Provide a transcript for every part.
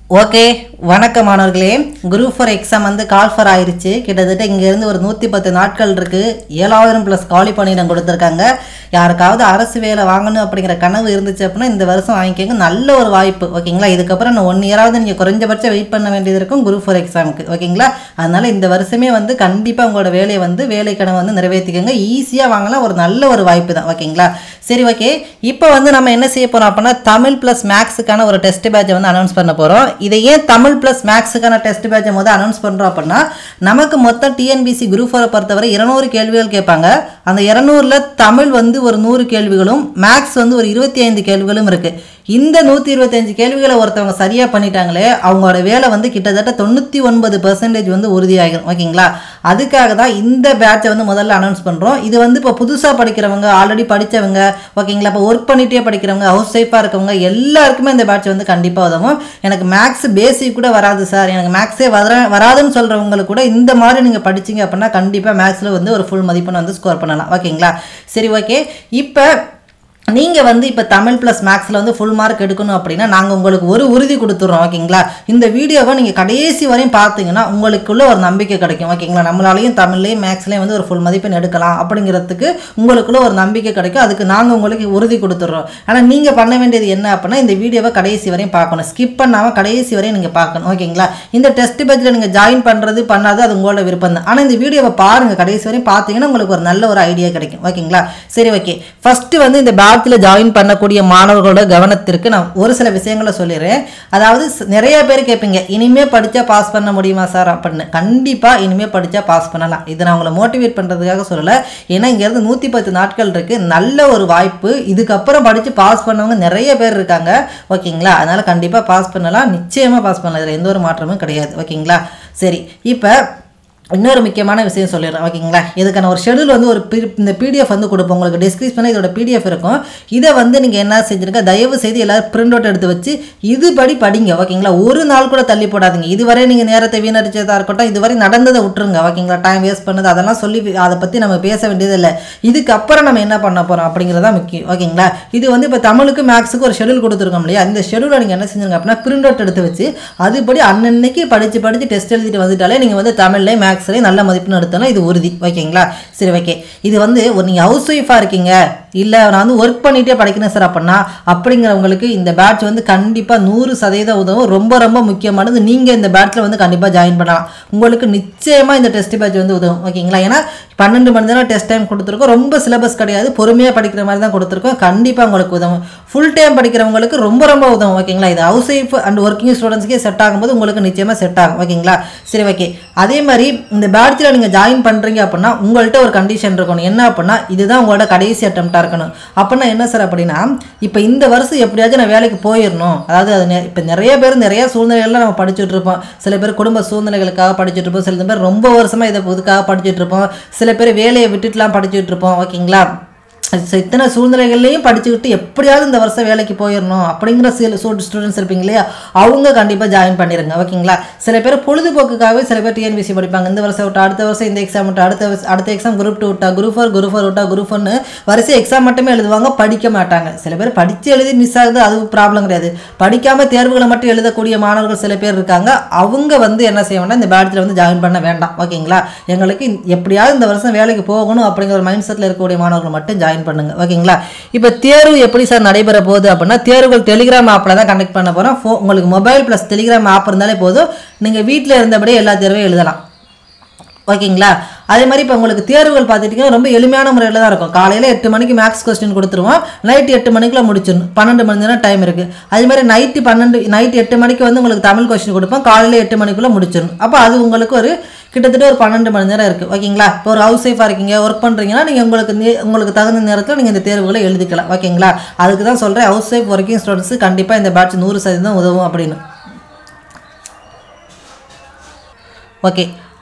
okay வணக்கம் மாணவர்களே group for exam வந்து கால் ஃபார் ஆயிருச்சு கிட்டத்தட்ட இங்கேருந்து ஒரு நூற்றி பத்து நாட்கள் இருக்குது ஏழாயிரம் ப்ளஸ் காலி பணியிடம் கொடுத்துருக்காங்க யாருக்காவது அரசு வேலை வாங்கணும் அப்படிங்கிற கனவு இருந்துச்சு அப்படின்னா இந்த வருஷம் வாங்கிக்கோங்க நல்ல ஒரு வாய்ப்பு ஓகேங்களா இதுக்கப்புறம் இன்னும் ஒன் இயராவது நீங்கள் குறைஞ்சபட்சம் வெயிட் பண்ண வேண்டியது இருக்கும் குரூப் ஃபார் எக்ஸாமுக்கு ஓகேங்களா அதனால் இந்த வருஷமே வந்து கண்டிப்பாக உங்களோட வேலையை வந்து வேலை கனவு வந்து நிறைவேற்றிக்கோங்க ஈஸியாக வாங்கலாம் ஒரு நல்ல ஒரு வாய்ப்பு தான் ஓகேங்களா சரி ஓகே இப்போ வந்து நம்ம என்ன செய்ய போகிறோம் அப்படின்னா தமிழ் ப்ளஸ் மேக்ஸுக்கான ஒரு டெஸ்ட் பேட்சை வந்து அனௌன்ஸ் பண்ண போகிறோம் இதை ஏன் தமிழ் ப்ளஸ் மேக்ஸுக்கான டெஸ்ட் பேட்சை முதல் அனௌன்ஸ் பண்ணுறோம் அப்படின்னா நமக்கு மொத்தம் டிஎன்பிசி குரூப் ஃபோரை பொறுத்தவரை இருநூறு கேள்விகள் கேட்பாங்க அந்த இரநூறில் தமிழ் வந்து ஒரு நூறு கேள்விகளும் மேக்ஸ் வந்து ஒரு இருபத்தி ஐந்து கேள்விகளும் இருக்குது இந்த நூற்றி இருபத்தஞ்சு கேள்விகளை ஒருத்தவங்க சரியாக பண்ணிட்டாங்களே அவங்களோட வேலை வந்து கிட்டத்தட்ட தொண்ணூற்றி ஒன்பது பர்சன்டேஜ் வந்து உறுதியாகிடும் ஓகேங்களா அதுக்காக தான் இந்த பேட்சை வந்து முதல்ல அனௌன்ஸ் பண்ணுறோம் இது வந்து இப்போ புதுசாக படிக்கிறவங்க ஆல்ரெடி படித்தவங்க ஓகேங்களா இப்போ ஒர்க் பண்ணிகிட்டே படிக்கிறவங்க ஹவுஸ் ஒய்ஃபாக இருக்கவங்க எல்லாருக்குமே இந்த பேட்ச் வந்து கண்டிப்பாக உதவும் எனக்கு மேக்ஸ் பேசிக் கூட வராது சார் எனக்கு மேக்ஸே வர வராதுன்னு சொல்கிறவங்களுக்கு கூட இந்த மாதிரி நீங்கள் படிச்சீங்க அப்படின்னா கண்டிப்பாக மேக்ஸில் வந்து ஒரு ஃபுல் மதிப்பெண் வந்து ஸ்கோர் பண்ணலாம் ஓகேங்களா சரி ஓகே இப்போ நீங்கள் வந்து இப்போ தமிழ் ப்ளஸ் மேக்ஸில் வந்து ஃபுல் மார்க் எடுக்கணும் அப்படின்னா நாங்கள் உங்களுக்கு ஒரு உறுதி கொடுத்துட்றோம் ஓகேங்களா இந்த வீடியோவை நீங்கள் கடைசி வரையும் பார்த்தீங்கன்னா உங்களுக்குள்ள ஒரு நம்பிக்கை கிடைக்கும் ஓகேங்களா நம்மளாலையும் தமிழ்லையும் மேக்ஸ்லேயும் வந்து ஒரு ஃபுல் மதிப்பெண் எடுக்கலாம் அப்படிங்கிறதுக்கு உங்களுக்குள்ள ஒரு நம்பிக்கை கிடைக்கும் அதுக்கு நாங்கள் உங்களுக்கு உறுதி கொடுத்துட்றோம் ஆனால் நீங்கள் பண்ண வேண்டியது என்ன அப்படின்னா இந்த வீடியோவை கடைசி வரையும் பார்க்கணும் ஸ்கிப் பண்ணாமல் கடைசி வரையும் நீங்கள் பார்க்கணும் ஓகேங்களா இந்த டெஸ்ட் பேஜில் நீங்கள் ஜாயின் பண்ணுறது பண்ணாது அது உங்களோட விருப்பம் தான் ஆனால் இந்த வீடியோவை பாருங்கள் கடைசி வரையும் பார்த்தீங்கன்னா உங்களுக்கு ஒரு நல்ல ஒரு ஐடியா கிடைக்கும் ஓகேங்களா சரி ஓகே ஃபஸ்ட்டு வந்து இந்த பேட்சில் ஜாயின் பண்ணக்கூடிய மாணவர்களோட கவனத்திற்கு நான் ஒரு சில விஷயங்களை சொல்லிடுறேன் அதாவது ஸ்- நிறைய பேர் கேட்பீங்க இனிமே படித்தா பாஸ் பண்ண முடியுமா சார் அப்படின்னு கண்டிப்பாக இனிமே படித்தா பாஸ் பண்ணலாம் இதை நான் உங்களை மோட்டிவேட் பண்ணுறதுக்காக சொல்லலை ஏன்னா இங்கேருந்து நூற்றி பத்து நாட்கள் இருக்குது நல்ல ஒரு வாய்ப்பு இதுக்கப்புறம் படித்து பாஸ் பண்ணவங்க நிறைய பேர் இருக்காங்க ஓகேங்களா அதனால் கண்டிப்பாக பாஸ் பண்ணலாம் நிச்சயமாக பாஸ் பண்ணலாம் இதில் எந்த ஒரு மாற்றமும் கிடையாது ஓகேங்களா சரி இப்போ இன்னொரு முக்கியமான விஷயம் சொல்லிடுறேன் ஓகேங்களா இதுக்கான ஒரு ஷெடியூல் வந்து ஒரு பி- இந்த பிடிஎஃப் வந்து கொடுப்போம் உங்களுக்கு டிஸ்கிரிப்ஷனில் இதோட பிடிஎஃப் இருக்கும் இதை வந்து நீங்கள் என்ன செஞ்சுருங்க தயவு செய்து எல்லாரும் பிரிண்ட் அவுட் எடுத்து வச்சு இதுபடி படிங்க ஓகேங்களா ஒரு நாள் கூட தள்ளி போடாதீங்க இதுவரை நீங்கள் நேரத்தை வீணடிச்சதாக இருக்கட்டும் இதுவரை நடந்ததை விட்டுருங்க ஓகேங்களா டைம் வேஸ்ட் பண்ணது அதெல்லாம் சொல்லி அதை பற்றி நம்ம பேச வேண்டியதில்லை இதுக்கப்புறம் நம்ம என்ன பண்ண போகிறோம் அப்படிங்கிறதா முக்கியம் ஓகேங்களா இது வந்து இப்போ தமிழுக்கு மேக்ஸுக்கு ஒரு ஷெடியூல் கொடுத்துருக்கோம் இல்லையா இந்த ஷெடியூலை நீங்கள் என்ன செஞ்சுருங்க அப்படின்னா பிரிண்ட் அவுட் எடுத்து வச்சு அதுபடி அன்னன்னைக்கு படித்து படித்து டெஸ்ட் எழுதிட்டு வந்துட்டாலே நீங்கள் வந்து தமிழ்லேயும் மேக்ஸ்லேயும் நல்ல மதிப்பெண் எடுத்தாலும் இது உறுதி ஓகேங்களா சரி ஓகே இது வந்து ஒரு நீங்கள் ஹவுஸ் ஒய்ஃபாக இருக்கீங்க இல்லை நான் வந்து ஒர்க் பண்ணிகிட்டே படிக்கணும் சார் அப்படின்னா அப்படிங்கிறவங்களுக்கு இந்த பேட்ச் வந்து கண்டிப்பாக நூறு சதவீதம் உதவும் ரொம்ப ரொம்ப முக்கியமானது நீங்கள் இந்த பேட்ச்சில் வந்து கண்டிப்பாக ஜாயின் பண்ணலாம் உங்களுக்கு நிச்சயமாக இந்த டெஸ்ட் பேட்ச் வந்து உதவும் ஓகேங்களா ஏன்னா பன்னெண்டு மணி நேரம் டெஸ்ட் டைம் கொடுத்துருக்கோம் ரொம்ப சிலபஸ் கிடையாது பொறுமையாக படிக்கிற மாதிரி தான் கொடுத்துருக்கோம் கண்டிப்பாக உங்களுக்கு உதவும் ஃபுல் டைம் படிக்கிறவங்களுக்கு ரொம்ப ரொம்ப உதவும் ஓகேங்களா இது ஹவுஸ் ஒய்ஃப் அண்ட் ஒர்க்கிங் ஸ்டூடெண்ட்ஸ்க்கே செட் ஆகும்போது உங்களுக்கு நிச்சயமாக செட் ஆகும் ஓகேங்களா சரி ஓகே அதே மாதிரி இந்த பேட்சில் நீங்கள் ஜாயின் பண்ணுறீங்க அப்படின்னா உங்கள்கிட்ட ஒரு கண்டிஷன் இருக்கணும் என்ன அப்படின்னா இதுதான் உங்களோட கடைசி அட்டம்ப்டாக இருக்கணும் அப்படின்னா என்ன சார் அப்படின்னா இப்போ இந்த வருஷம் எப்படியாச்சும் நான் வேலைக்கு போயிடணும் அதாவது அது இப்போ நிறைய பேர் நிறைய சூழ்நிலைகள்ல நம்ம படிச்சுட்டு இருப்போம் சில பேர் குடும்ப சூழ்நிலைகளுக்காக படிச்சுட்டு இருப்போம் சில பேர் ரொம்ப வருஷமாக இதை இதுக்காக படிச்சுட்டு இருப்போம் சில பேர் வேலையை விட்டுட்டுலாம் படிச்சுட்டு இருப்போம் ஓகேங்களா அது இத்தனை சூழ்நிலைகள்லையும் படிச்சுக்கிட்டு எப்படியாவது இந்த வருஷம் வேலைக்கு போயிடணும் அப்படிங்கிற சில ஸ்டூடெண்ட்ஸ் இருப்பீங்க இல்லையா அவங்க கண்டிப்பாக ஜாயின் பண்ணிடுங்க ஓகேங்களா சில பேர் பொழுதுபோக்குக்காகவே சில பேர் டிஎன்பிசி படிப்பாங்க இந்த வருஷம் விட்டா அடுத்த வருஷம் இந்த எக்ஸாம் விட்டா அடுத்த வருஷம் அடுத்த எக்ஸாம் குரூப் டூ விட்டா குரூப் ஃபோர் குரூப் ஃபோர் விட்டா குரூப் ஒன்று வரிசை எக்ஸாம் மட்டுமே எழுதுவாங்க படிக்க மாட்டாங்க சில பேர் படித்து எழுதி மிஸ் ஆகுது அது ப்ராப்ளம் கிடையாது படிக்காமல் தேர்வுகளை மட்டும் எழுதக்கூடிய மாணவர்கள் சில பேர் இருக்காங்க அவங்க வந்து என்ன செய்ய வேண்டாம் இந்த பேட்சில் வந்து ஜாயின் பண்ண வேண்டாம் ஓகேங்களா எங்களுக்கு எப்படியாவது இந்த வருஷம் வேலைக்கு போகணும் அப்படிங்கிற ஒரு மைண்ட் செட்டில் இருக்கக்கூடிய மாணவர்கள் மட்டும் ஜாயின் பண்ணுங்க ஓகேங்களா இப்போ தேர்வு எப்படி சார் நடைபெற போகுது அப்படின்னா தேர்வுகள் டெலிகிராம் ஆப்பில் தான் கண்டக்ட் பண்ண போகிறோம் ஃபோ உங்களுக்கு மொபைல் ப்ளஸ் டெலிகிராம் ஆப் இருந்தாலே போதும் நீங்கள் வீட்டில் இருந்தபடியே எல்லா தேர்வையும் எழுதலாம் ஓகேங்களா அதே மாதிரி இப்போ உங்களுக்கு தேர்வுகள் பார்த்துட்டிங்கன்னா ரொம்ப எளிமையான முறையில் தான் இருக்கும் காலையில் எட்டு மணிக்கு மேக்ஸ் கொஸ்டின் கொடுத்துருவோம் நைட்டு எட்டு மணிக்குள்ள முடிச்சிடணும் பன்னெண்டு மணி நேரம் டைம் இருக்குது அதே மாதிரி நைட்டு பன்னெண்டு நைட் எட்டு மணிக்கு வந்து உங்களுக்கு தமிழ் கொஸ்டின் கொடுப்போம் காலையில் எட்டு மணிக்குள்ளே முடிச்சிடணும் அப்போ அது உங்களுக்கு ஒரு கிட்டத்தட்ட ஒரு பன்னெண்டு மணி நேரம் இருக்குது ஓகேங்களா இப்போ ஒரு ஹவுஸ் ஒய்ஃபாக இருக்கீங்க ஒர்க் பண்ணுறீங்கன்னா நீங்கள் உங்களுக்கு நே- உங்களுக்கு தகுந்த நேரத்தில் நீங்கள் இந்த தேர்வுகளை எழுதிக்கலாம் ஓகேங்களா அதுக்கு தான் சொல்கிறேன் ஹவுஸ் ஒய்ஃப் ஒர்க்கிங் ஸ்டூடெண்ட்ஸு கண்டிப்பாக இந்த பேட்ச் நூறு சதவீதம் உதவும் அப்படின்னு ஓகே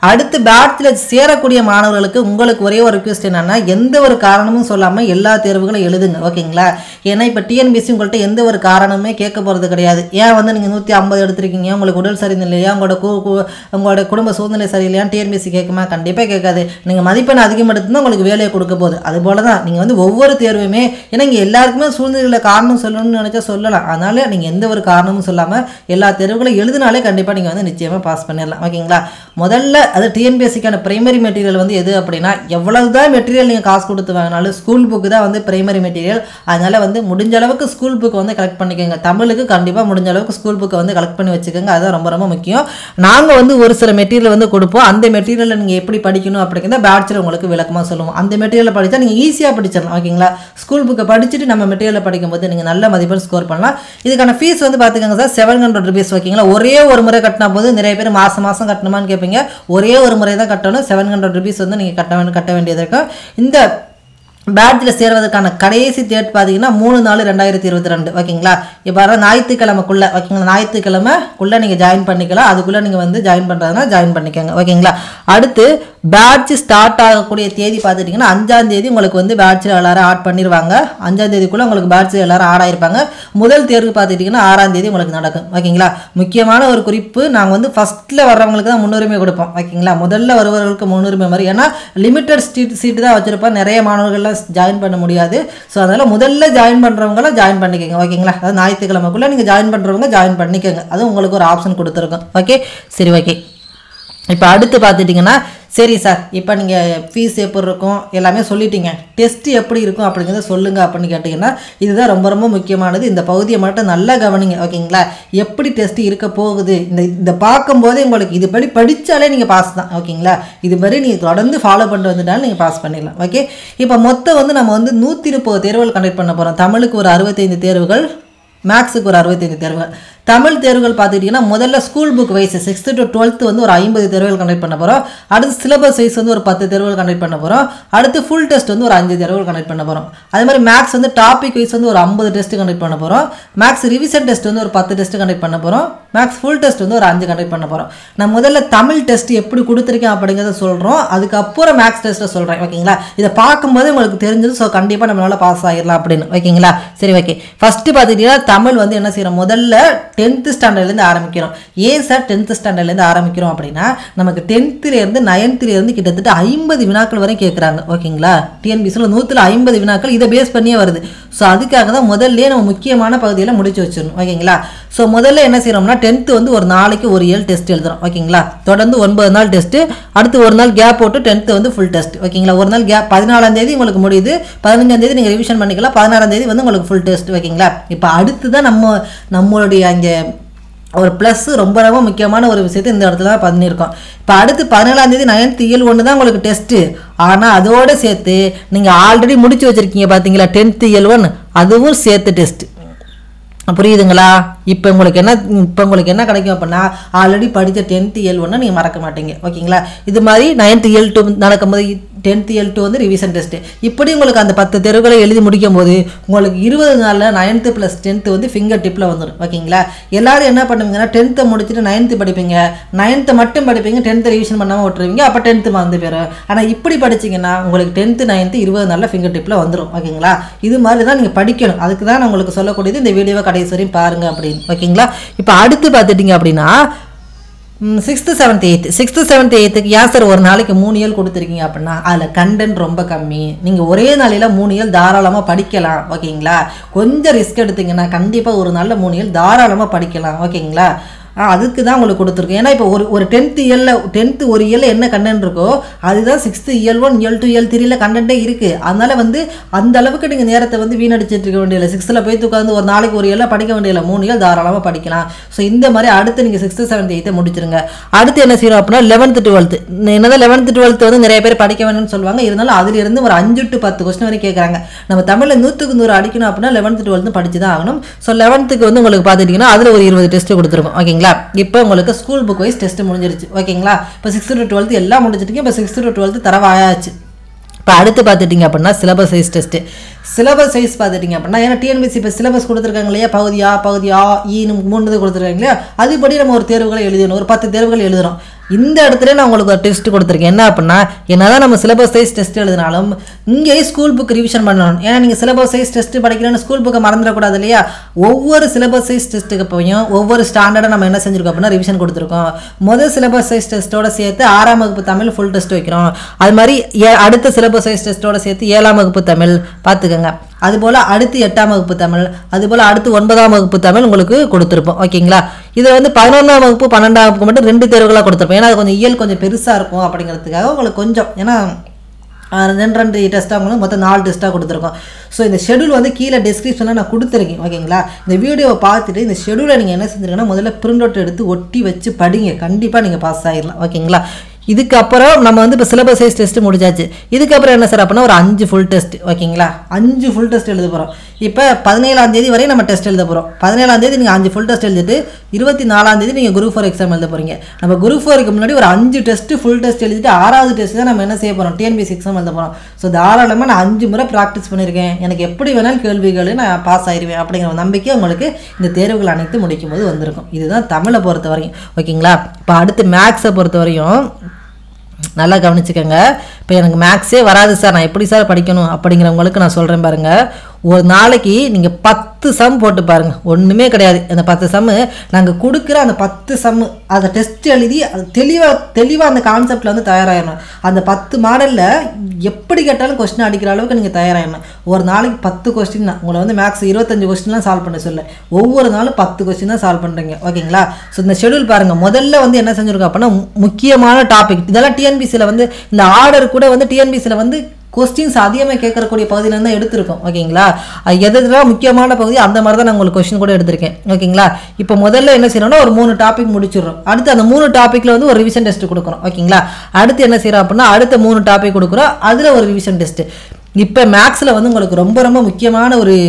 அடுத்து பேட்சில் சேரக்கூடிய மாணவர்களுக்கு உங்களுக்கு ஒரே ஒரு ரிக்வெஸ்ட் என்னன்னா எந்த ஒரு காரணமும் சொல்லாமல் எல்லா தேர்வுகளும் எழுதுங்க ஓகேங்களா ஏன்னா இப்போ டிஎன்பிசி உங்கள்கிட்ட எந்த ஒரு காரணமே கேட்க போகிறது கிடையாது ஏன் வந்து நீங்கள் நூற்றி ஐம்பது எடுத்திருக்கீங்க உங்களுக்கு உடல் சரியில்லையா உங்களோட கு கு- உங்களோட குடும்ப சூழ்நிலை சரியில்லையா டிஎன்பிசி கேட்குமா கண்டிப்பாக கேட்காது நீங்கள் மதிப்பெண் அதிகம் எடுத்துதான் உங்களுக்கு வேலையை கொடுக்க போகுது அது போல தான் நீங்கள் வந்து ஒவ்வொரு தேர்வுமே ஏன்னா இங்கே எல்லாருக்குமே சூழ்நிலையில் காரணம் சொல்லணும்னு நினச்சா சொல்லலாம் அதனால நீங்கள் எந்த ஒரு காரணமும் சொல்லாமல் எல்லா தேர்வுகளும் எழுதினாலே கண்டிப்பாக நீங்கள் வந்து நிச்சயமாக பாஸ் பண்ணிடலாம் ஓகேங்களா முதல்ல அது டிஎன்பிஎஸ்சிக்கான பிரைமரி மெட்டீரியல் வந்து எது அப்படின்னா எவ்வளவு தான் மெட்டீரியல் நீங்கள் காசு கொடுத்து வாங்கினாலும் ஸ்கூல் புக்கு தான் வந்து பிரைமரி மெட்டீரியல் அதனால் வந்து முடிஞ்ச அளவுக்கு ஸ்கூல் புக் வந்து கலெக்ட் பண்ணிக்கோங்க தமிழுக்கு கண்டிப்பாக முடிஞ்ச அளவுக்கு ஸ்கூல் புக்கை வந்து கலெக்ட் பண்ணி வச்சுக்கோங்க அதுதான் ரொம்ப ரொம்ப முக்கியம் நாங்கள் வந்து ஒரு சில மெட்டீரியல் வந்து கொடுப்போம் அந்த மெட்டீரியலை நீங்கள் எப்படி படிக்கணும் அப்படிங்கிறத பேட்சில் உங்களுக்கு விளக்கமாக சொல்லுவோம் அந்த மெட்டீரியலை படித்தா நீங்கள் ஈஸியாக படிச்சிடலாம் ஓகேங்களா ஸ்கூல் புக்கை படிச்சுட்டு நம்ம மெட்டீரியலை படிக்கும்போது நீங்கள் நல்ல மதிப்பெண் ஸ்கோர் பண்ணலாம் இதுக்கான ஃபீஸ் வந்து பார்த்துக்கோங்க சார் செவன் ஹண்ட்ரட் ருபீஸ் ஓகேங்களா ஒரே ஒரு முறை கட்டினா போது நிறைய பேர் மாதம் மாதம் கட்டணுமான்னு கேட்பீங்க ஒரே ஒரு முறை தான் கட்டணும் செவன் ஹண்ட்ரட் ருபீஸ் வந்து நீங்கள் கட்ட வேண்டிய கட்ட வேண்டியது இருக்கும் இந்த பேட்ஜில் சேர்வதற்கான கடைசி டேட் பார்த்தீங்கன்னா மூணு நாலு ரெண்டாயிரத்தி இருபத்தி ரெண்டு ஓகேங்களா இப்போ வர ஞாயிற்றுக்கிழமைக்குள்ளே ஓகேங்களா ஞாயிற்றுக்கிழமைக்குள்ளே நீங்கள் ஜாயின் பண்ணிக்கலாம் அதுக்குள்ளே நீங்கள் வந்து ஜாயின் பண்ணுறதுனா ஜாயின் பண்ணிக்கோங்க ஓகேங்களா அடுத்து பேட்ச் ஸ்டார்ட் ஆகக்கூடிய தேதி பார்த்துட்டிங்கன்னா அஞ்சாம் தேதி உங்களுக்கு வந்து பேட்சில் எல்லாரும் ஆட் பண்ணிடுவாங்க அஞ்சாம் தேதிக்குள்ளே உங்களுக்கு பேட்சில் எல்லாரும் ஆட் ஆயிருப்பாங்க முதல் தேர்வு பார்த்துட்டிங்கன்னா ஆறாம் தேதி உங்களுக்கு நடக்கும் ஓகேங்களா முக்கியமான ஒரு குறிப்பு நாங்கள் வந்து ஃபஸ்ட்டில் வர்றவங்களுக்கு தான் முன்னுரிமை கொடுப்போம் ஓகேங்களா முதல்ல வருபவர்களுக்கு முன்னுரிமை மாதிரி ஏன்னா லிமிட்டட் சீட் சீட்டு தான் வச்சுருப்போம் நிறைய மாணவர்கள்லாம் ஜாயின் பண்ண முடியாது ஸோ அதனால் முதல்ல ஜாயின் பண்ணுறவங்களாம் ஜாயின் பண்ணிக்கோங்க ஓகேங்களா அதாவது ஞாயிற்றுக்கிழமைக்குள்ளே நீங்கள் ஜாயின் பண்ணுறவங்க ஜாயின் பண்ணிக்கோங்க அது உங்களுக்கு ஒரு ஆப்ஷன் கொடுத்துருக்கோம் ஓகே சரி ஓகே இப்போ அடுத்து பார்த்துட்டிங்கன்னா சரி சார் இப்போ நீங்கள் ஃபீஸ் எப்படி இருக்கும் எல்லாமே சொல்லிட்டீங்க டெஸ்ட் எப்படி இருக்கும் அப்படிங்கிறத சொல்லுங்கள் அப்படின்னு கேட்டிங்கன்னா இதுதான் ரொம்ப ரொம்ப முக்கியமானது இந்த பகுதியை மட்டும் நல்லா கவனிங்க ஓகேங்களா எப்படி டெஸ்ட் இருக்க போகுது இந்த இந்த பார்க்கும்போதே உங்களுக்கு இது படி படித்தாலே நீங்கள் பாஸ் தான் ஓகேங்களா இது படி நீங்கள் தொடர்ந்து ஃபாலோ பண்ணிட்டு வந்துட்டாலும் நீங்கள் பாஸ் பண்ணிடலாம் ஓகே இப்போ மொத்தம் வந்து நம்ம வந்து நூற்றி முப்பது தேர்வுகள் கண்டக்ட் பண்ண போகிறோம் தமிழுக்கு ஒரு அறுபத்தைந்து தேர்வுகள் மேக்ஸுக்கு ஒரு அறுபத்தைந்து தேர்வுகள் தமிழ் தேர்வுகள் பார்த்துக்கிட்டிங்கன்னா முதல்ல school book wise sixth to twelfth வந்து ஒரு ஐம்பது தேர்வுகள் கண்டக்ட் பண்ண போகிறோம் அடுத்து சிலபஸ் வைஸ் வந்து ஒரு பத்து தேர்வுகள் கண்டக்ட் பண்ண போகிறோம் அடுத்து ஃபுல் டெஸ்ட் வந்து ஒரு அஞ்சு தேர்வுகள் கண்டக்ட் பண்ண போகிறோம் அதே மாதிரி மேக்ஸ் வந்து டாபிக் வைஸ் வந்து ஒரு ஐம்பது டெஸ்ட் கண்டக்ட் பண்ண போகிறோம் மேக்ஸ் ரிவிஷன் டெஸ்ட் வந்து ஒரு பத்து டெஸ்ட் கண்டக்ட் பண்ண போகிறோம் மேக்ஸ் ஃபுல் டெஸ்ட் வந்து ஒரு அஞ்சு கண்டக்ட் பண்ண போகிறோம் நான் முதல்ல தமிழ் டெஸ்ட் எப்படி கொடுத்துருக்கேன் அப்படிங்கிறத சொல்கிறோம் அதுக்கப்புறம் மேக்ஸ் டெஸ்ட்டை சொல்கிறேன் ஓகேங்களா இதை பார்க்கும்போது உங்களுக்கு தெரிஞ்சது ஸோ கண்டிப்பாக நம்மளால பாஸ் ஆகிடலாம் அப்படின்னு ஓகேங்களா சரி ஓகே ஃபஸ்ட்டு பார்த்துக்கிட்டிங்கன்னா தமிழ் வந்து என்ன செய்கிறோம் முதல்ல டென்த்து ஸ்டாண்டர்ட்லேருந்து ஆரம்பிக்கிறோம் ஏன் சார் டென்த்து ஸ்டாண்டர்ட்லேருந்து ஆரம்பிக்கிறோம் அப்படின்னா நமக்கு டென்த்துலேருந்து நைன்த்துலேருந்து கிட்டத்தட்ட ஐம்பது வினாக்கள் வரை கேட்குறாங்க ஓகேங்களா டிஎன்பிசியில் நூற்றில் ஐம்பது வினாக்கள் இதை பேஸ் பண்ணியே வருது ஸோ அதுக்காக தான் முதல்ல நம்ம முக்கியமான பகுதியில் முடிச்சு வச்சிடணும் ஓகேங்களா ஸோ முதல்ல என்ன செய்கிறோம்னா டென்த்து வந்து ஒரு நாளைக்கு ஒரு ஏழு டெஸ்ட் எழுதுறோம் ஓகேங்களா தொடர்ந்து ஒன்பது நாள் டெஸ்ட்டு அடுத்து ஒரு நாள் கேப் போட்டு டென்த்து வந்து ஃபுல் டெஸ்ட் ஓகேங்களா ஒரு நாள் கேப் பதினாலாம் தேதி உங்களுக்கு முடியுது பதினஞ்சாம் தேதி நீங்கள் ரிவிஷன் பண்ணிக்கலாம் பதினாறாம் தேதி வந்து உங்களுக்கு ஃபுல் டெஸ்ட் ஓகேங்களா இப்போ அடுத்து தான் நம்ம நம்மளுடைய அங்கே ஒரு ப்ளஸ் ரொம்ப ரொம்ப முக்கியமான ஒரு விஷயத்தை இந்த இடத்துல தான் பண்ணியிருக்கோம் இப்போ அடுத்து பதினேழாம் தேதி நைன்த் இயல் ஒன்று தான் உங்களுக்கு டெஸ்ட்டு ஆனால் அதோடு சேர்த்து நீங்கள் ஆல்ரெடி முடிச்சு வச்சுருக்கீங்க பார்த்தீங்களா டென்த்து இயல் ஒன் அதுவும் சேர்த்து டெஸ்ட்டு புரியுதுங்களா இப்போ உங்களுக்கு என்ன இப்போ உங்களுக்கு என்ன கிடைக்கும் அப்படின்னா ஆல்ரெடி படித்த டென்த்து இயல் ஒன்று நீங்கள் மறக்க மாட்டீங்க ஓகேங்களா இது மாதிரி நைன்த்து இயல் டூ நடக்கும்போது டென்த்து இயல் டூ வந்து ரிவிஷன் டெஸ்ட்டு இப்படி உங்களுக்கு அந்த பத்து தெருவுகளை எழுதி முடிக்கும் போது உங்களுக்கு இருபது நாளில் நைன்த்து ப்ளஸ் டென்த்து வந்து ஃபிங்கர் டிப்பில் வந்துடும் ஓகேங்களா எல்லாரும் என்ன பண்ணுவீங்கன்னா டென்த்தை முடிச்சுட்டு நைன்த்து படிப்பீங்க நைன்த்து மட்டும் படிப்பீங்க டென்த்து ரிவிஷன் பண்ணாமல் விட்டுருவீங்க அப்போ டென்த்து மறந்து போயிடும் ஆனால் இப்படி படிச்சீங்கன்னா உங்களுக்கு டென்த்து நைன்த்து இருபது நாளில் ஃபிங்கர் டிப்பில் வந்துடும் ஓகேங்களா இது மாதிரி தான் நீங்கள் படிக்கணும் அதுக்கு தான் நான் உங்களுக்கு சொல்லக்கூடியது இந்த வீடியோவை கடைசி வரையும் பாருங்க அப்படின்னு ஓகேங்களா இப்போ அடுத்து பார்த்துட்டிங்க அப்படின்னா sixth seventh eighth sixth seventh எயித்துக்கு ஏன் சார் ஒரு நாளைக்கு மூணு இயல் கொடுத்துருக்கீங்க அப்படின்னா அதில் கண்டென்ட் ரொம்ப கம்மி நீங்கள் ஒரே நாளையில் மூணு இயல் தாராளமாக படிக்கலாம் ஓகேங்களா கொஞ்சம் ரிஸ்க் எடுத்தீங்கன்னா கண்டிப்பாக ஒரு நாளில் மூணு இயல் தாராளமாக படிக்கலாம் ஓகேங்களா ஆ, அதுக்கு தான் உங்களுக்கு கொடுத்துருக்கோம் ஏன்னா இப்போ ஒரு ஒரு டென்த்து இயலில் டென்த்து ஒரு இயலில் என்ன கண்டென்ட் இருக்கோ அதுதான் சிக்ஸ்த்து இயல் ஒன் இயல் டூ இயல் த்ரீல கண்டென்ட்டே இருக்குது அதனால வந்து அந்த அளவுக்கு நீங்கள் நேரத்தை வந்து வீணடிச்சிட்டு இருக்க வேண்டியதில்லை சிக்ஸ்த்தில் போய் உட்காந்து ஒரு நாளைக்கு ஒரு இயலில் படிக்க வேண்டியதில்லை மூணு இயல் தாராளமாக படிக்கலாம் ஸோ இந்த மாதிரி அடுத்து நீங்கள் சிக்ஸ்த்து செவன்த் எயித்தை முடிச்சிருங்க அடுத்து என்ன செய்யணும் அப்படின்னா லெவன்த்து டுவெல்த்து என்னதான் லெவன்த்து டுவெல்த்து வந்து நிறைய பேர் படிக்க வேணும்னு சொல்லுவாங்க இருந்தாலும் அதிலிருந்து ஒரு அஞ்சு டு பத்து கொஸ்டின் வரைக்கும் கேட்குறாங்க நம்ம தமிழில் நூற்றுக்கு நூறு அடிக்கணும் அப்படின்னா லெவன்த்து டுவெல்த்து படிச்சு தான் ஆகணும் ஸோ லெவன்த்துக்கு வந்து உங்களுக்கு பார்த்துட்டிங்கன்னா அதில் ஒரு இருபது டெஸ்ட் கொடுத்துருக்கோம் ஓகேங்களா இப்போ உங்களுக்கு ஸ்கூல் புக் வைஸ் டெஸ்ட் முடிஞ்சிருச்சு ஓகேங்களா இப்போ சிக்ஸ்த்து டு டுவெல்த்து எல்லாம் முடிஞ்சிட்டீங்க இப்போ சிக்ஸ்த்து டு டுவெல்த்து தரவாயாச்சு இப்போ அடுத்து பார்த்துட்டிங்க அப்படின்னா syllabus wise test syllabus wise பார்த்துட்டிங்க அப்படின்னா ஏன்னா டிஎன்பிசி இப்போ சிலபஸ் கொடுத்துருக்காங்க இல்லையா பகுதியா பகுதியா ஈனு மூணு இது கொடுத்துருக்காங்க இல்லையா அதுபடி நம்ம ஒரு தேர்வுகளை எழுதணும் ஒரு பத்து தேர்வுகள் எழுதுறோம் இந்த இடத்துல நான் உங்களுக்கு ஒரு டெஸ்ட் கொடுத்துருக்கேன் என்ன அப்படின்னா என்னதான் நம்ம சிலபஸ் சைஸ் டெஸ்ட் எழுதினாலும் இங்கேயே ஸ்கூல் புக் ரிவிஷன் பண்ணணும் ஏன்னா நீங்கள் சிலபஸ் சைஸ் டெஸ்ட் படிக்கிறேன்னு ஸ்கூல் புக்கை மறந்துடக்கூடாது இல்லையா ஒவ்வொரு சிலபஸ் சைஸ் டெஸ்ட்டுக்கு போயும் ஒவ்வொரு ஸ்டாண்டர்டை நம்ம என்ன செஞ்சிருக்கோம் அப்படின்னா ரிவிஷன் கொடுத்துருக்கோம் முதல் சிலபஸ் சைஸ் டெஸ்ட்டோட சேர்த்து ஆறாம் வகுப்பு தமிழ் ஃபுல் டெஸ்ட் வைக்கிறோம் அது மாதிரி ஏ- அடுத்த சிலபஸ் சைஸ் டெஸ்ட்டோட சேர்த்து ஏழாம் வகுப்பு தமிழ் பார்த்துக்கோங்க அதுபோல் அடுத்து எட்டாம் வகுப்பு தமிழ் அதுபோல் அடுத்து ஒன்பதாம் வகுப்பு தமிழ் உங்களுக்கு கொடுத்துருப்போம் ஓகேங்களா இது வந்து பதினொன்றாம் வகுப்பு பன்னெண்டாம் வகுப்பு மட்டும் ரெண்டு தேர்வுகளாக கொடுத்துருப்போம் ஏன்னா அது கொஞ்சம் இயல் கொஞ்சம் பெருசாக இருக்கும் அப்படிங்கிறதுக்காக உங்களுக்கு கொஞ்சம் ஏன்னா ஆஹ், ரெண்டு ரெண்டு டெஸ்ட்டாக உங்களுக்கு மொத்தம் நாலு டெஸ்ட்டாக கொடுத்துருக்கோம் ஸோ இந்த ஷெடியூல் வந்து கீழே டிஸ்கிரிப்ஷனில் நான் கொடுத்துருக்கேன் ஓகேங்களா இந்த வீடியோவை பார்த்துட்டு இந்த ஷெடியூலை நீங்கள் என்ன செஞ்சுருக்கீங்கன்னா முதல்ல பிரிண்ட் அவுட் எடுத்து ஒட்டி வச்சு படிங்க கண்டிப்பாக நீங்கள் பாஸ் ஆகிடலாம் ஓகேங்களா இதுக்கப்புறம் நம்ம வந்து இப்போ சிலபஸ் சைஸ் டெஸ்ட் முடிச்சாச்சு இதுக்கப்புறம் என்ன சார் அப்படின்னா ஒரு அஞ்சு ஃபுல் டெஸ்ட் ஓகேங்களா அஞ்சு ஃபுல் டெஸ்ட் எழுத போகிறோம் இப்போ பதினேழாம் தேதி வரை நம்ம டெஸ்ட் எழுத போகிறோம் பதினேழாம் தேதி நீங்கள் அஞ்சு ஃபுல் டெஸ்ட் எழுதிட்டு இருபத்தி நாலாம் தேதி நீங்கள் குரூப் ஃபோர் எக்ஸாம் எழுத போகிறீங்க நம்ம குரூப் ஃபோருக்கு முன்னாடி ஒரு அஞ்சு டெஸ்ட் ஃபுல் டெஸ்ட் எழுதிட்டு ஆறாவது டெஸ்ட் தான் நம்ம என்ன செய்ய போகிறோம் டிஎன்பிசி எக்ஸாம் எழுத போகிறோம் ஸோ தாராளமாக நான் அஞ்சு முறை ப்ராக்டிஸ் பண்ணியிருக்கேன் எனக்கு எப்படி வேணாலும் கேள்விகள் நான் பாஸ் ஆயிருவேன் அப்படிங்கிற ஒரு நம்பிக்கை உங்களுக்கு இந்த தேர்வுகள் அனைத்து முடிக்கும் போது வந்திருக்கும் இதுதான் தமிழை பொறுத்த வரையும் ஓகேங்களா இப்போ அடுத்து மேக்ஸை பொறுத்த வரையும் நல்லா கவனிச்சுக்கோங்க இப்போ எனக்கு மேக்ஸே வராது சார் நான் எப்படி சார் படிக்கணும் அப்படிங்கிறவங்களுக்கு நான் சொல்கிறேன் பாருங்க ஒரு நாளைக்கு நீங்கள் பத்து சம் போட்டு பாருங்க ஒன்றுமே கிடையாது அந்த பத்து சம்மு நாங்கள் கொடுக்குற அந்த பத்து சம்மு அதை டெஸ்ட் எழுதி அது தெளிவாக தெளிவாக அந்த கான்செப்டில் வந்து தயாராகிடணும் அந்த பத்து மாடலில் எப்படி கேட்டாலும் கொஸ்டின் அடிக்கிற அளவுக்கு நீங்கள் தயாராகிடணும் ஒரு நாளைக்கு பத்து கொஸ்டின் தான் உங்களை வந்து மேக்ஸ் இருபத்தஞ்சு கொஸ்டின்லாம் சால்வ் பண்ண சொல்ல ஒவ்வொரு நாளும் பத்து கொஸ்டின் தான் சால்வ் பண்ணுறீங்க ஓகேங்களா ஸோ இந்த ஷெடியூல் பாருங்கள் முதல்ல வந்து என்ன செஞ்சுருக்கோம் அப்படின்னா மு- முக்கியமான டாபிக் இதெல்லாம் டிஎன்பிசியில் வந்து இந்த ஆர்டர் கூட வந்து டிஎன்பிசியில் வந்து கொஸ்டின்ஸ் அதிகமாக கேட்கறக்கூடிய பகுதியில தான் எடுத்திருக்கோம் ஓகேங்களா அது எது எதுலாம் முக்கியமான பகுதி அந்த மாதிரி தான் நான் உங்களுக்கு கொஸ்டின் கூட எடுத்திருக்கேன் ஓகேங்களா இப்போ முதல்ல என்ன செய்யணும்னா ஒரு மூணு டாபிக் முடிச்சிடுறோம் அடுத்து அந்த மூணு டாப்பிக்கில் வந்து ஒரு ரிவிஷன் டெஸ்ட் கொடுக்குறோம் ஓகேங்களா அடுத்து என்ன செய்கிறோம் அப்படின்னா அடுத்த மூணு டாபிக் கொடுக்குறோம் அதில் ஒரு ரிவிஷன் டெஸ்ட் இப்போ மேக்ஸில் வந்து உங்களுக்கு ரொம்ப ரொம்ப முக்கியமான ஒரு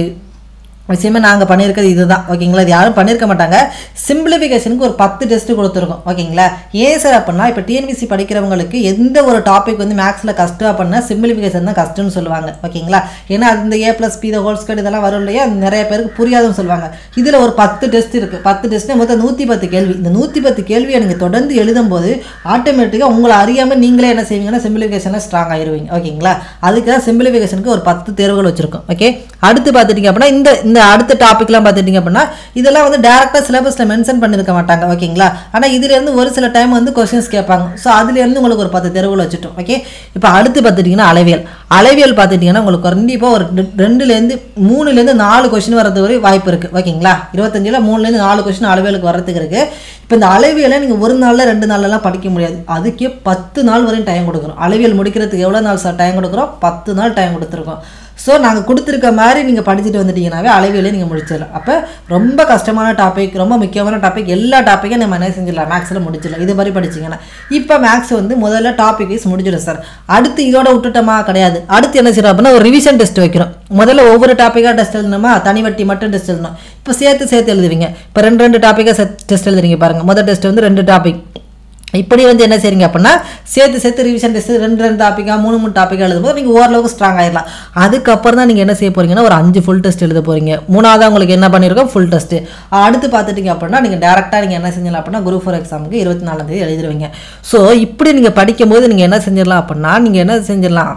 விஷயமே நாங்கள் பண்ணியிருக்கிறது இதுதான் ஓகேங்களா இது யாரும் பண்ணியிருக்க மாட்டாங்க சிம்பிளிஃபிகேஷனுக்கு ஒரு பத்து டெஸ்ட் கொடுத்துருக்கோம் ஓகேங்களா ஏன் சார் அப்படின்னா இப்போ டிஎன்பிசி படிக்கிறவங்களுக்கு எந்த ஒரு டாபிக் வந்து மேக்ஸில் கஷ்டம் அப்படின்னா சிம்பிளிஃபிகேஷன் தான் கஷ்டம்னு சொல்லுவாங்க ஓகேங்களா ஏன்னா அது இந்த A plus B the whole square இதெல்லாம் வரும் இல்லையா அது நிறைய பேருக்கு புரியாதுன்னு சொல்லுவாங்க இதில் ஒரு பத்து டெஸ்ட் இருக்குது பத்து டெஸ்ட்டு மொத்தம் நூற்றி பத்து கேள்வி இந்த நூற்றி பத்து கேள்வியை நீங்கள் தொடர்ந்து எழுதும்போது ஆட்டோமேட்டிக்காக உங்களை அறியாமல் நீங்களே என்ன செய்வீங்கன்னா சிம்பிளிஃபிகேஷனில் ஸ்ட்ராங் ஆயிருவீங்க ஓகேங்களா அதுக்கு தான் சிம்பிளிஃபிகேஷனுக்கு ஒரு பத்து தேர்வுகள் வச்சுருக்கோம் ஓகே அடுத்து பார்த்துட்டிங்க அப்படின்னா இந்த இந்த அடுத்த டாப்பிக்லாம் பார்த்துட்டிங்க அப்படின்னா இதெல்லாம் வந்து டேரெக்டாக சிலபஸில் மென்ஷன் பண்ணியிருக்க மாட்டாங்க ஓகேங்களா ஆனால் இதுலேருந்து ஒரு சில டைம் வந்து கொஸ்டின்ஸ் கேட்பாங்க ஸோ அதுலேருந்து உங்களுக்கு ஒரு பத்து தேர்வுகள் வச்சுட்டோம் ஓகே இப்போ அடுத்து பார்த்துட்டிங்கன்னா அளவியல் அளவியல் பார்த்துட்டிங்கன்னா உங்களுக்கு கண்டிப்பாக ஒரு ரெண்டு- ரெண்டுலேருந்து மூணுலேருந்து நாலு கொஸ்டின் வரது வரை வாய்ப்பு இருக்குது ஓகேங்களா இருபத்தஞ்சில் மூணுலேருந்து நாலு கொஸ்டின் அளவியலுக்கு வரதுக்கு இருக்குது இப்போ இந்த அளவியலை நீங்கள் ஒரு நாளில் ரெண்டு நாள்லலாம் படிக்க முடியாது அதுக்கே பத்து நாள் வரையும் டைம் கொடுக்குறோம் அளவியல் முடிக்கிறதுக்கு எவ்வளோ நாள் சார் டைம் கொடுக்குறோம் பத்து நாள் டைம் கொடுத்துருக்கோம் ஸோ நாங்கள் கொடுத்துருக்க மாதிரி நீங்கள் படிச்சுட்டு வந்துட்டீங்கன்னாவே அளவியலே நீங்கள் முடிச்சிடலாம் அப்போ ரொம்ப கஷ்டமான டாபிக் ரொம்ப முக்கியமான டாபிக் எல்லா டாப்பிக்கும் நம்ம என்ன செஞ்சிடலாம் மேக்ஸில் முடிச்சிடலாம் இது மாதிரி படிச்சிங்கன்னா இப்போ மேக்ஸ் வந்து முதல்ல டாபிக் வைஸ் முடிச்சிடும் சார் அடுத்து இதோட விட்டுட்டோமா கிடையாது அடுத்து என்ன செய்யறோம் அப்படின்னா ஒரு ரிவிஷன் டெஸ்ட் வைக்கிறோம் முதல்ல ஒவ்வொரு டாப்பிக்காக டெஸ்ட் எழுதணுமா தனி வட்டி மட்டும் டெஸ்ட் எழுதணும் இப்போ சேர்த்து சேர்த்து எழுதுவீங்க இப்போ ரெண்டு ரெண்டு டாப்பிக்காக டெஸ்ட் எழுதுறீங்க பாருங்கள் முதல் டெஸ்ட் வந்து ரெண்டு டாபிக் இப்படி வந்து என்ன செய்றீங்க அப்படின்னா சேர்த்து சேர்த்து ரிவிஷன் டெஸ்ட் ரெண்டு ரெண்டு டாப்பிக்காக மூணு மூணு டாப்பிக்காக எழுதும்போது நீங்கள் ஓரளவுக்கு ஸ்ட்ராங் ஆயிடலாம் அதுக்கப்புறம் தான் நீங்கள் என்ன செய்ய போறீங்கன்னா ஒரு அஞ்சு ஃபுல் டெஸ்ட் எழுத போறீங்க மூணாவது உங்களுக்கு என்ன பண்ணியிருக்கோம் ஃபுல் டெஸ்ட் அடுத்து பார்த்துட்டீங்க அப்படின்னா நீங்கள் டேரெக்டாக நீங்கள் என்ன செஞ்சலாம் அப்படின்னா குரூப் ஃபோர் எக்ஸாமுக்கு இருபத்தி நாலாம் தேதி எழுதிருவீங்க ஸோ இப்படி நீங்கள் படிக்கும்போது நீங்கள் என்ன செஞ்சிடலாம் அப்படின்னா நீங்கள் என்ன செஞ்சிடலாம்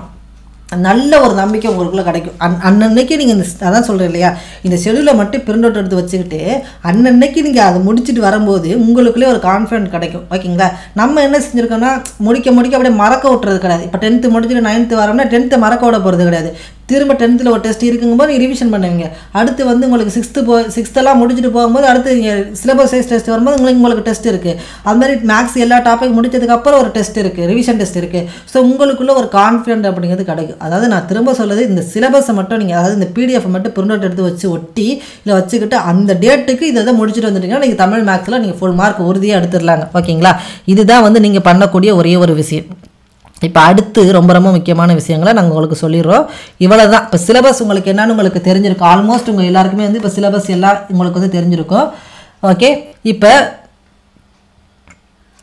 நல்ல ஒரு நம்பிக்கை உங்களுக்குள்ள கிடைக்கும் அன் அன்னன்னைக்கு நீங்கள் இந்த அதான் சொல்கிறேன் இல்லையா இந்த ஷெடியூலை மட்டும் பிரிண்ட் அவுட் எடுத்து வச்சுக்கிட்டு அன்னன்னைக்கு நீங்கள் அதை முடிச்சுட்டு வரும்போது உங்களுக்குள்ளே ஒரு கான்ஃபிடென்ட் கிடைக்கும் ஓகேங்களா நம்ம என்ன செஞ்சுருக்கோம்னா முடிக்க முடிக்க அப்படியே மறக்க விட்டுறது கிடையாது இப்போ டென்த்து முடிச்சுட்டு நைன்த்து வரோம்னா டென்த்தை மறக்க விட போகிறது கிடையாது திரும்ப டென்த்தில் ஒரு டெஸ்ட் இருக்குங்கும்போது நீங்கள் ரிவிஷன் பண்ணுவீங்க அடுத்து வந்து உங்களுக்கு சிக்ஸ்த்து போ சிக்ஸ்த்தெல்லாம் முடிச்சுட்டு போகும்போது அடுத்து சிலபஸ் வைஸ் டெஸ்ட் வரும்போது உங்களுக்கு உங்களுக்கு டெஸ்ட் இருக்குது அது மாதிரி மேக்ஸ் எல்லா டாபிக் முடிச்சதுக்கப்புறம் ஒரு டெஸ்ட் இருக்குது ரிவிஷன் டெஸ்ட் இருக்குது ஸோ உங்களுக்குள்ள ஒரு கான்ஃபிடென்ட் அப்படிங்கிறது கிடைக்கும் அதாவது நான் திரும்ப சொல்லுது இந்த சிலபஸை மட்டும் நீங்கள் அதாவது இந்த பிடிஎஃப் மட்டும் பிரிண்ட் அவுட் எடுத்து வச்சு ஒட்டி இல்லை வச்சுக்கிட்டு அந்த டேட்டுக்கு இதை தான் முடிச்சுட்டு வந்துட்டீங்கன்னா நீங்கள் தமிழ் மேக்ஸில் நீங்கள் ஃபுல் மார்க் உறுதியாக எடுத்துடலாங்க ஓகேங்களா இதுதான் வந்து நீங்கள் பண்ணக்கூடிய ஒரே ஒரு விஷயம் இப்போ அடுத்து ரொம்ப ரொம்ப முக்கியமான விஷயங்களை நாங்கள் உங்களுக்கு சொல்லிடுறோம் இவ்வளோ தான் இப்போ சிலபஸ் உங்களுக்கு என்னன்னு உங்களுக்கு தெரிஞ்சிருக்கும் ஆல்மோஸ்ட் உங்கள் எல்லாருக்குமே வந்து இப்போ சிலபஸ் எல்லாம் உங்களுக்கு வந்து தெரிஞ்சிருக்கும் ஓகே இப்போ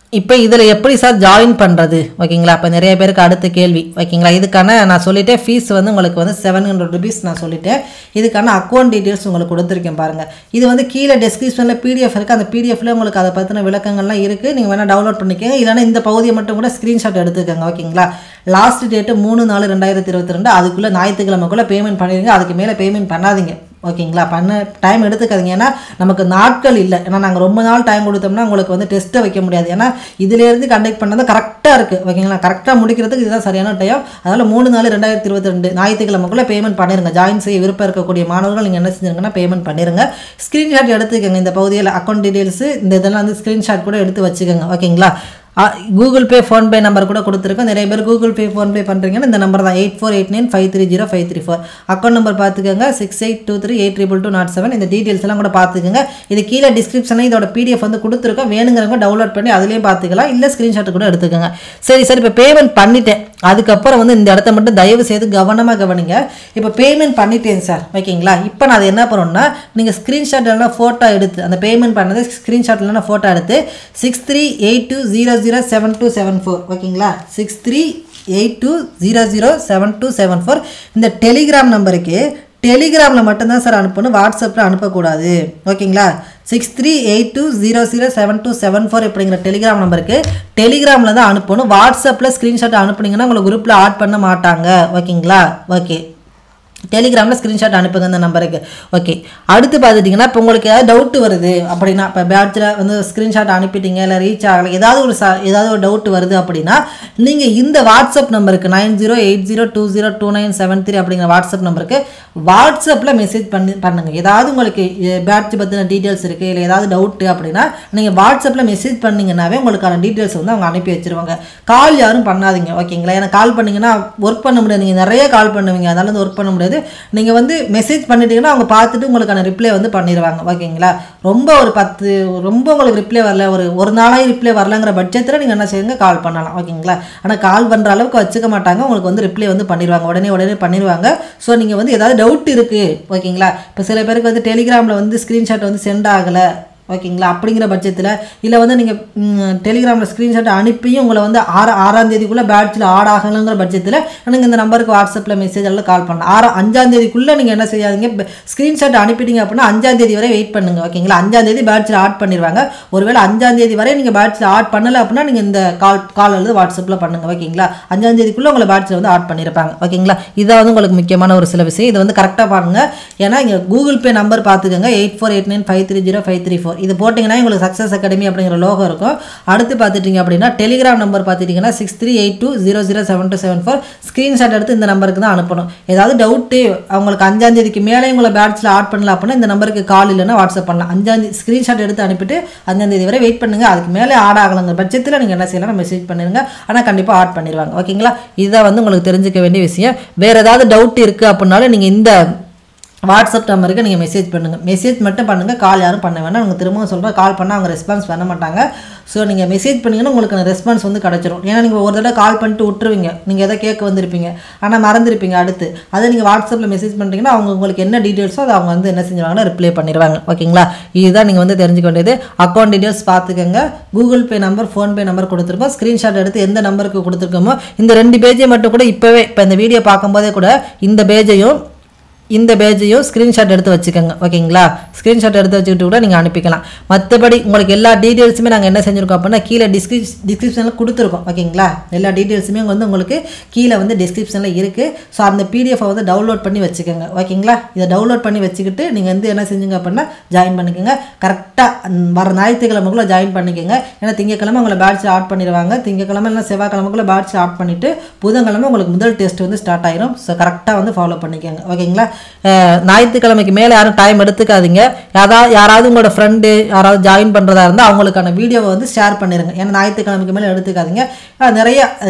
இப்போ இதில் எப்படி சார் ஜாயின் பண்ணுறது ஓகேங்களா இப்போ நிறைய பேருக்கு அடுத்த கேள்வி ஓகேங்களா இதுக்கான நான் சொல்லிட்டேன் ஃபீஸ் வந்து உங்களுக்கு வந்து செவன் ஹண்ட்ரட் ருபீஸ் நான் சொல்லிட்டேன் இதுக்கான அக்கௌண்ட் டீட்டெயில்ஸ் உங்களுக்கு கொடுத்துருக்கேன் பாருங்கள் இது வந்து கீழே டெஸ்கிரிப்ஷனில் பிடிஎஃப் இருக்குது அந்த பிடிஎஃப்ல உங்களுக்கு அதை பற்றின விளக்கங்கள்லாம் இருக்குது நீங்கள் வேணால் டவுன்லோட் பண்ணிக்கோங்க இல்லைன்னா இந்த பகுதியை மட்டும் கூட ஸ்க்ரீன்ஷாட் எடுத்துக்கோங்க ஓகேங்களா லாஸ்ட் டேட்டு மூணு நாலு ரெண்டாயிரத்தி இருபத்தி ரெண்டு அதுக்குள்ளே ஞாயிற்றுக்கிழமைக்குள்ளே பேமெண்ட் பண்ணிடுங்க அதுக்கு மேலே பேமெண்ட் பண்ணாதீங்க ஓகேங்களா பண்ண டைம் எடுத்துக்காதீங்க ஏன்னா நமக்கு நாட்கள் இல்லை ஏன்னா நாங்கள் ரொம்ப நாள் டைம் கொடுத்தோம்னா உங்களுக்கு வந்து டெஸ்ட்டை வைக்க முடியாது ஏன்னா இதுலேருந்து கண்டக்ட் பண்ணது கரெக்டாக இருக்குது ஓகேங்களா கரெக்டாக முடிக்கிறதுக்கு இதுதான் சரியான டைம் அதனால் மூணு நாலு ரெண்டாயிரத்தி இருபத்தி ரெண்டு ஞாயிற்றுக்கிழமைக்குள்ளே பேமெண்ட் பண்ணிருங்க ஜாயின் செய்ய விருப்பம் இருக்கக்கூடிய மாணவர்கள் நீங்கள் என்ன செஞ்சிருங்கன்னா பேமெண்ட் பண்ணிருங்க ஸ்க்ரீன்ஷாட் எடுத்துக்கோங்க இந்த பகுதியில் அக்கௌண்ட் டீட்டெயில்ஸு இந்த இதெல்லாம் வந்து ஸ்க்ரீன்ஷாட் கூட எடுத்து வச்சுக்கோங்க ஓகேங்களா கூகுள் பே ஃபோன்பே நம்பர் கூட கொடுத்துருக்கோம் நிறைய பேர் கூகுள் பே ஃபோன்பே பண்ணுறீங்கன்னா இந்த நம்பர் தான் eight four eight nine five three zero five three four account number பார்த்துக்கோங்க six eight two three eight triple two nought seven இந்த டீட்டெயில்ஸ் எல்லாம் கூட பார்த்துக்கோங்க இது கீழே டிஸ்கிரிப்ஷனில் இதோட பிடிஎஃப் வந்து கொடுத்துருக்கோம் வேணுங்கிறவங்க டவுன்லோட் பண்ணி அதுலேயும் பார்த்துக்கலாம் இல்லை ஸ்க்ரீன்ஷாட் கூட எடுத்துக்கோங்க சரி சார் இப்போ பேமெண்ட் பண்ணிட்டேன் அதுக்கப்புறம் வந்து இந்த இடத்த மட்டும் தயவு செய்து கவனமாக கவனிங்க இப்போ பேமெண்ட் பண்ணிட்டேன் சார் ஓகேங்களா இப்போ நான் அதை என்ன பண்ணணும்னா நீங்கள் ஸ்க்ரீன்ஷாட் இல்லைனா ஃபோட்டோ எடுத்து அந்த பேமெண்ட் பண்ணது ஸ்க்ரீன்ஷாட் இல்லைனா ஃபோட்டோ எடுத்து six three eight two zero zero seven two seven four ஓகேங்களா six three eight two zero zero seven two seven four இந்த டெலிகிராம் நம்பருக்கு டெலிகிராமில் மட்டும்தான் சார் அனுப்பணும் வாட்ஸ்அப்பில் அனுப்பக்கூடாது ஓகேங்களா six three eight two zero zero seven two seven four அப்படிங்கிற டெலிகிராம் நம்பருக்கு டெலிகிராமில் தான் அனுப்பணும் வாட்ஸ்அப்பில் ஸ்க்ரீன்ஷாட் அனுப்புனீங்கன்னா உங்களை குரூப்பில் ஆட் பண்ண மாட்டாங்க ஓகேங்களா ஓகே டெலிகிராமில் ஸ்க்ரீன்ஷாட் அனுப்புங்க இந்த நம்பருக்கு ஓகே அடுத்து பார்த்துட்டிங்கன்னா இப்போ உங்களுக்கு ஏதாவது டவுட் வருது அப்படின்னா இப்போ பேட்சில் வந்து ஸ்க்ரீன்ஷாட் அனுப்பிட்டீங்க இல்லை ரீச் ஆகலை ஏதாவது ஒரு ச ஏதாவது ஒரு டவுட் வருது அப்படின்னா நீங்கள் இந்த வாட்ஸ்அப் நம்பருக்கு nine zero eight zero two zero two nine seven three அப்படிங்கிற வாட்ஸ்அப் நம்பருக்கு வாட்ஸ்அப்பில் மெசேஜ் பண்ணி பண்ணுங்கள் ஏதாவது உங்களுக்கு பேட்ச் பற்றின டீட்டெயில்ஸ் இருக்குது இல்லை ஏதாவது டவுட்டு அப்படின்னா நீங்கள் வாட்ஸ்அப்பில் மெசேஜ் பண்ணிங்கன்னாவே உங்களுக்கான டீட்டெயில்ஸ் வந்து அவங்க அனுப்பி வச்சிருவாங்க கால் யாரும் பண்ணாதீங்க ஓகேங்களா ஏன்னா கால் பண்ணிங்கன்னா ஒர்க் பண்ண முடியாது நீங்கள் நிறைய கால் பண்ணுவீங்க அதனால வந்து ஒர்க் பண்ண முடியாது நீங்கள் வந்து மெசேஜ் பண்ணிட்டீங்கன்னா அவங்க பார்த்துட்டு உங்களுக்கான ரிப்ளை வந்து பண்ணிடுவாங்க ஓகேங்களா ரொம்ப ஒரு பத்து ரொம்ப உங்களுக்கு ரிப்ளை வரல ஒரு ஒரு நாளாக ரிப்ளை வரலங்கிற பட்சத்தில் நீங்கள் என்ன செய்யுங்க கால் பண்ணலாம் ஓகேங்களா ஆனால் கால் பண்ணுற அளவுக்கு வச்சுக்க மாட்டாங்க உங்களுக்கு வந்து ரிப்ளை வந்து பண்ணிடுவாங்க உடனே உடனே பண்ணிடுவாங்க ஸோ நீங்கள் வந்து ஏதாவது டவுட் இருக்குது ஓகேங்களா இப்போ சில பேருக்கு வந்து டெலிகிராமில் வந்து ஸ்க்ரீன்ஷாட் வந்து சென்ட் ஆகலை ஓகேங்களா அப்படிங்கிற பட்சத்தில் இல்லை வந்து நீங்கள் டெலிகிராமில் ஸ்க்ரீன்ஷாட் அனுப்பியும் உங்களை வந்து ஆறு ஆறாம் தேதிக்குள்ளே பேட்சில் ஆட் ஆகலைங்கிற பட்சத்தில் நீங்கள் இந்த நம்பருக்கு வாட்ஸ்அப்பில் மெசேஜ் எல்லாம் கால் பண்ணலாம் ஆறு அஞ்சாம் தேதிக்குள்ளே நீங்கள் என்ன செய்யாதீங்க ஸ்க்ரீன்ஷாட் அனுப்பிட்டீங்க அப்படின்னா அஞ்சாம் தேதி வரை வெயிட் பண்ணுங்க ஓகேங்களா அஞ்சாம் தேதி பேட்சில் ஆட் பண்ணிடுவாங்க ஒருவேளை அஞ்சாம் தேதி வரை நீங்கள் பேட்சில் ஆட் பண்ணலை அப்படின்னா நீங்கள் இந்த கால் கால் அல்லது வாட்ஸ்அப்பில் பண்ணுங்க ஓகேங்களா அஞ்சாம் தேதிக்குள்ளே உங்களை பேட்சில் வந்து ஆட் பண்ணியிருப்பாங்க ஓகேங்களா இதான் வந்து உங்களுக்கு முக்கியமான ஒரு சில விஷயம் இது வந்து கரெக்டாக பாருங்க ஏன்னா இங்கே கூகுள் பே நம்பர் பார்த்துக்கோங்க eight four eight nine five three zero five three four இது போட்டிங்கன்னா உங்களுக்கு சக்ஸஸ் அகாடமி அப்படிங்கிற லோகோ இருக்கும் அடுத்து பார்த்துட்டிங்க அப்படின்னா டெலிகிராம் நம்பர் பார்த்துட்டிங்கன்னா six three eight two zero zero seven two seven four screenshot எடுத்து இந்த நம்பருக்கு தான் அனுப்பணும் ஏதாவது டவுட்டு அவங்களுக்கு அஞ்சாம் தேதிக்கு மேலே உங்களை பேட்சில் ஆட் பண்ணலாம் அப்படின்னா இந்த நம்பருக்கு கால் இல்லைன்னா வாட்ஸ்அப் பண்ணலாம் அஞ்சாம் தேதி ஸ்க்ரீன்ஷாட் எடுத்து அனுப்பிட்டு அஞ்சாம் தேதி வரை வெயிட் பண்ணுங்க அதுக்கு மேலே ஆட் ஆகலைங்க பட்சத்தில் நீங்கள் என்ன செய்யலாம் மெசேஜ் பண்ணிடுங்க ஆனால் கண்டிப்பாக ஆட் பண்ணிடுவாங்க ஓகேங்களா இதுதான் வந்து உங்களுக்கு தெரிஞ்சுக்க வேண்டிய விஷயம் வேறு ஏதாவது டவுட் இருக்குது அப்படின்னாலும் நீங்கள் இந்த வாட்ஸ்அப் நம்பருக்கு நீங்கள் மெசேஜ் பண்ணுங்கள் மெசேஜ் மட்டும் பண்ணுங்கள் கால் யாரும் பண்ண வேணாம் அவங்க திரும்பவும் சொல்கிறேன் கால் பண்ணால் அவங்க ரெஸ்பான்ஸ் பண்ண மாட்டாங்க ஸோ நீங்கள் மெசேஜ் பண்ணிங்கன்னா உங்களுக்கு ரெஸ்பான்ஸ் வந்து கிடச்சிரும் ஏன்னா நீங்கள் ஒரு தடவை கால் பண்ணிட்டு விட்டுருவீங்க நீங்கள் எதை கேட்க வந்திருப்பீங்க ஆனால் மறந்துருப்பீங்க அடுத்து அதை நீங்கள் வாட்ஸ்அப்பில் மெசேஜ் பண்ணுறீங்கன்னா அவங்க உங்களுக்கு என்ன டீட்டெயில்ஸோ அதை அவங்க வந்து என்ன செஞ்சுருவாங்கன்னா ரிப்ளை பண்ணிடுவாங்க ஓகேங்களா இதுதான் நீங்கள் வந்து தெரிஞ்சுக்க வேண்டியது அக்கௌண்ட் டீட்டெயில்ஸ் பார்த்துக்கோங்க Google Pay number PhonePe number கொடுத்துருக்கோம் ஸ்க்ரீன்ஷாட் எடுத்து எந்த நம்பருக்கு கொடுத்துருக்கோமோ இந்த ரெண்டு பேஜை மட்டும் கூட இப்போவே இப்போ இந்த வீடியோ பார்க்கும்போதே கூட இந்த பேஜையும் இந்த பேஜையும் ஸ்க்ரீன்ஷாட் எடுத்து வச்சுக்கோங்க ஓகேங்களா ஸ்க்ரீன்ஷாட் எடுத்து வச்சுக்கிட்டு கூட நீங்கள் அனுப்பிக்கலாம் மற்றபடி உங்களுக்கு எல்லா டீட்டெயில்ஸுமே நாங்கள் என்ன செஞ்சுருக்கோம் அப்படின்னா கீழே டிஸ்கிரிப் டிஸ்கிரிப்ஷனில் கொடுத்துருக்கோம் ஓகேங்களா எல்லா டீட்டெயில்ஸுமே வந்து உங்களுக்கு கீழே வந்து டிஸ்கிரிப்ஷனில் இருக்குது ஸோ அந்த பிடிஎஃபை வந்து டவுன்லோட் பண்ணி வச்சுக்கோங்க ஓகேங்களா இதை டவுன்லோட் பண்ணி வச்சுக்கிட்டு நீங்கள் வந்து என்ன செஞ்சுங்க அப்படின்னா ஜாயின் பண்ணிக்கோங்க கரெக்டாக வர ஞாயிற்றுக்கிழமைக்குள்ளே ஜாயின் பண்ணிக்கோங்க ஏன்னா திங்கக்கிழமை உங்களை பேட்ச் ஆட் பண்ணிடுவாங்க திங்கக்கிழமை இல்லை செவ்வாய்க்கிழமைக்குள்ளே பேட்ச் ஆட் பண்ணிவிட்டு புதன்கிழமை உங்களுக்கு முதல் டெஸ்ட் வந்து ஸ்டார்ட் ஆயிரும் ஸோ கரெக்டாக வந்து ஃபாலோ பண்ணிக்கோங்க ஓகேங்களா அஹ் ஞாயிற்றுக்கிழமைக்கு மேலே யாரும் டைம் எடுத்துக்காதீங்க யாராவது யாராவது உங்களோட ஃப்ரெண்டு யாராவது ஜாயின் பண்ணுறதா இருந்தால் அவங்களுக்கான வீடியோவை வந்து ஷேர் பண்ணிடுங்க ஏன்னா ஞாயிற்றுக்கிழமைக்கு மேலே எடுத்துக்காதீங்க அஹ் நிறைய அஹ்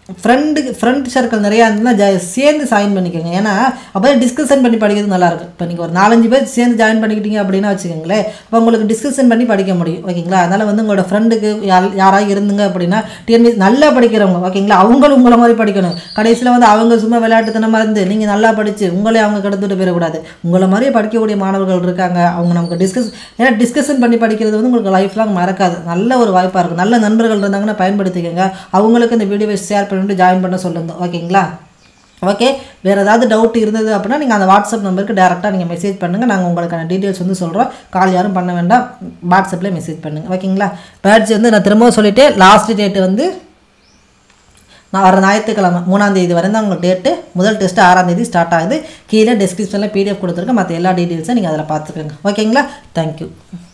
ஃப்ரெண்டுக்கு ஃப்ரெண்ட் சர்க்கிள் நிறையா இருந்ததுன்னா ஜா சேர்ந்து ஜாயின் பண்ணிக்கோங்க ஏன்னா அப்போ டிஸ்கஷன் பண்ணி படிக்கிறது நல்லாயிருக்கும் இப்போ நீங்கள் ஒரு நாலஞ்சு பேர் சேர்ந்து ஜாயின் பண்ணிக்கிட்டீங்க அப்படின்னா வச்சுக்கோங்களேன் அப்போ உங்களுக்கு டிஸ்கஷன் பண்ணி படிக்க முடியும் ஓகேங்களா அதனால் வந்து உங்களோட ஃப்ரெண்டுக்கு யார் யாராவது இருந்துங்க அப்படின்னா டிஎன்பிஎஸ் நல்லா படிக்கிறவங்க ஓகேங்களா அவங்களும் உங்களை மாதிரி படிக்கணும் கடைசியில் வந்து அவங்க சும்மா விளையாட்டுத்தனமாக இருந்து நீங்கள் நல்லா படித்து உங்களே அவங்க கடந்துட்டு போயிடக்கூடாது உங்களை மாதிரியே படிக்கக்கூடிய மாணவர்கள் இருக்காங்க அவங்க நமக்கு டிஸ்கஸ் ஏன்னா டிஸ்கஷன் பண்ணி படிக்கிறது வந்து உங்களுக்கு லைஃப் லாங் மறக்காது நல்ல ஒரு வாய்ப்பாக இருக்கும் நல்ல நண்பர்கள் இருந்தாங்கன்னா பயன்படுத்திக்கோங்க அவங்களுக்கு இந்த வீடியோவை ஷேர் பண்ணிட்டு ஜாயின் பண்ண சொல்லுங்க ஓகேங்களா ஓகே வேறு ஏதாவது டவுட் இருந்தது அப்படின்னா நீங்கள் அந்த வாட்ஸ்அப் நம்பருக்கு டேரெக்டாக நீங்கள் மெசேஜ் பண்ணுங்கள் நாங்கள் உங்களுக்கான டீட்டெயில்ஸ் வந்து சொல்கிறோம் கால் யாரும் பண்ண வேண்டாம் வாட்ஸ்அப்பில் மெசேஜ் பண்ணுங்கள் ஓகேங்களா பேட்ச் வந்து நான் திரும்பவும் சொல்லிவிட்டு லாஸ்ட் டேட்டு வந்து நான் வர ஞாயிற்றுக்கிழமை மூணாம் தேதி வரை தான் உங்களுக்கு டேட்டு முதல் டெஸ்ட்டு ஆறாம் தேதி ஸ்டார்ட் ஆகுது கீழே டிஸ்கிரிப்ஷனில் பிடிஎஃப் கொடுத்துருக்கேன் மற்ற எல்லா டீட்டெயில்ஸும் நீங்கள் அதில் பார்த்துக்கோங்க ஓகேங்களா தேங்க்யூ